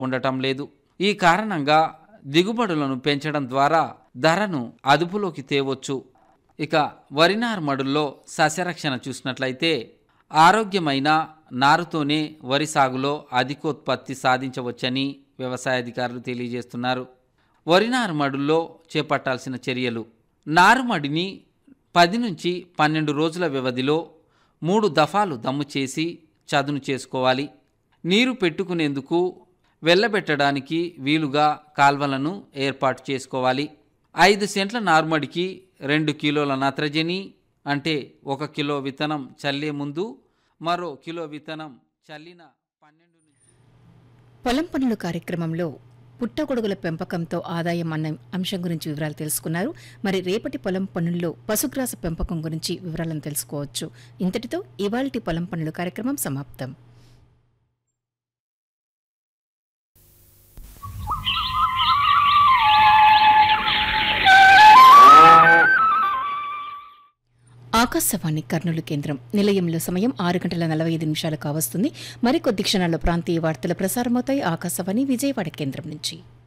ఉండటం లేదు ఈ కారణంగా దిగుబడులను పెంచడం ద్వారా ధరను అదుపులోకి తేవచ్చు ఇక వరి నారుమడుల్లో సస్యరక్షణ చూసినట్లయితే ఆరోగ్యమైన నారుతోనే వరి సాగులో అధికోత్పత్తి సాధించవచ్చని వ్యవసాయ అధికారులు తెలియజేస్తున్నారు వరి నారుమడుల్లో చేపట్టాల్సిన చర్యలు నారుమడిని పది నుంచి పన్నెండు రోజుల వ్యవధిలో మూడు దఫాలు దమ్ము చేసి చదును చేసుకోవాలి నీరు పెట్టుకునేందుకు వెళ్ళబెట్టడానికి వీలుగా కాల్వలను ఏర్పాటు చేసుకోవాలి ఐదు సెంట్ల నార్మడికి రెండు కిలోల నత్రజని అంటే ఒక కిలో విత్తనం చల్లే ముందు మరో కిలో విత్తనం చల్లిన పన్నెండు నుంచి పొలం పనులు కార్యక్రమంలో పుట్టగొడుగుల పెంపకంతో ఆదాయం అన్న అంశం గురించి వివరాలు తెలుసుకున్నారు మరి రేపటి పొలం పనుల్లో పశుగ్రాస పెంపకం గురించి వివరాలను తెలుసుకోవచ్చు ఇంతటితో ఇవాల్టి పొలం పనులు కార్యక్రమం సమాప్తం ఆకాశవాణి కర్నూలు కేంద్రం నిలయంలో సమయం ఆరు గంటల నలభై ఐదు నిమిషాలు కావస్తుంది మరికొద్ది క్షణాల్లో ప్రాంతీయ వార్తలు ప్రసారమవుతాయి ఆకాశవాణి విజయవాడ కేంద్రం నుంచి